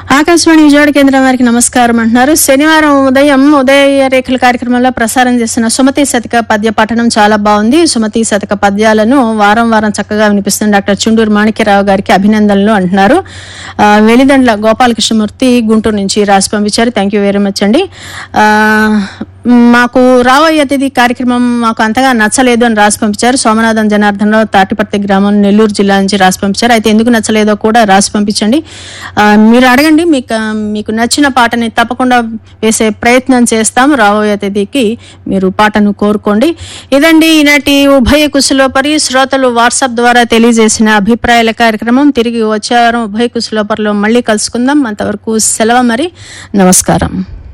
ఆకాశవాణి విజయవాడ కేంద్రం వారికి నమస్కారం అంటున్నారు శనివారం ఉదయం ఉదయ రేఖల కార్యక్రమంలో ప్రసారం చేసిన సుమతి శతక పద్య పఠనం చాలా బాగుంది సుమతి శతక పద్యాలను వారం వారం చక్కగా వినిపిస్తున్న డాక్టర్ చుండూరు మాణిక్యరావు గారికి అభినందనలు అంటున్నారు ఆ, వెలిదండ్ల గోపాలకృష్ణమూర్తి గుంటూరు నుంచి రాసి పంపించారు థ్యాంక్ యూ వెరీ మచ్ అండి ఆ, మాకు రాబోయే అతిథి కార్యక్రమం మాకు అంతగా నచ్చలేదు అని రాసి పంపించారు సోమనాథం జనార్దనరావు తాటిపర్తి గ్రామం నెల్లూరు జిల్లా నుంచి రాసి పంపించారు అయితే ఎందుకు నచ్చలేదో కూడా రాసి పంపించండి ఆ, మీరు అడగండి మీకు మీకు నచ్చిన పాటని తప్పకుండా వేసే ప్రయత్నం చేస్తాం రాబోయే అతిథికి మీరు పాటను కోరుకోండి ఇదండి ఈనాటి ఉభయ కుశలోపరి శ్రోతలు వాట్సాప్ ద్వారా తెలియజేసిన అభిప్రాయాల కార్యక్రమం తిరిగి వచ్చే వారం ఉభయ కుశలోపరిలో మళ్ళీ కలుసుకుందాం అంతవరకు సెలవు మరి నమస్కారం